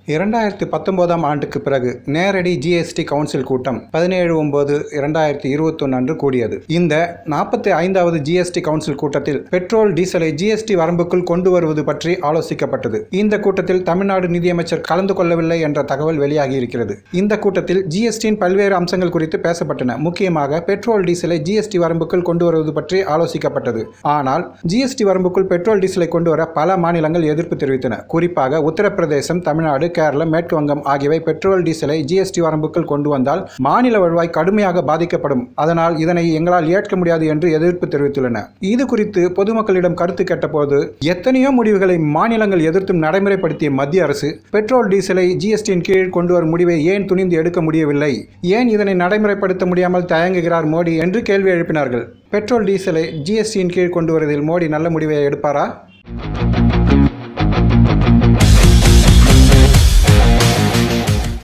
இரண்டாயிரத்தி பத்தொன்பதாம் ஆண்டுக்கு பிறகு நேரடி ஜிஎஸ்டி கவுன்சில் கூட்டம் பதினேழு ஒன்பது இரண்டாயிரத்தி இருபத்தொன்று அன்று கூடியது இந்த நாற்பத்தி ஐந்தாவது ஜிஎஸ்டி கவுன்சில் கூட்டத்தில் பெட்ரோல் டீசலை ஜிஎஸ்டி வரம்புக்குள் கொண்டு வருவது பற்றி ஆலோசிக்கப்பட்டது இந்த கூட்டத்தில் தமிழ்நாடு நிதியமைச்சர் கலந்து கொள்ளவில்லை என்ற தகவல் வெளியாகி இருக்கிறது இந்த கூட்டத்தில் ஜிஎஸ்டியின் பல்வேறு அம்சங்கள் குறித்து பேசப்பட்டன முக்கியமாக பெட்ரோல் டீசலை ஜிஎஸ்டி வரம்புக்குள் கொண்டு வருவது பற்றி ஆலோசிக்கப்பட்டது ஆனால் ஜிஎஸ்டி வரம்புக்குள் பெட்ரோல் டீசலை கொண்டு வர பல மாநிலங்கள் எதிர்ப்பு தெரிவித்தன குறிப்பாக உத்தரப்பிரதேசம் தமிழ்நாடு கேரளம் மேற்கு வங்கம் ஆகியவை பெட்ரோல் டீசலை ஜிஎஸ்டி வரம்புக்குள் கொண்டு வந்தால் மாநில வருவாய் கடுமையாக பாதிக்கப்படும் அதனால் இதனை எங்களால் ஏற்க முடியாது என்று எதிர்ப்பு தெரிவித்துள்ளன இது குறித்து பொதுமக்களிடம் கருத்து கேட்டபோது எத்தனையோ முடிவுகளை மாநிலங்கள் எதிர்த்தும் நடைமுறைப்படுத்திய மத்திய அரசு பெட்ரோல் டீசலை ஜிஎஸ்டியின் கீழ் கொண்டு வரும் முடிவை ஏன் துணிந்து எடுக்க முடியவில்லை ஏன் இதனை நடைமுறைப்படுத்த முடியாமல் தயங்குகிறார் மோடி என்று கேள்வி எழுப்பினார்கள் பெட்ரோல் டீசலை ஜிஎஸ்டியின் கீழ் கொண்டு வருவதில் மோடி நல்ல முடிவை எடுப்பாரா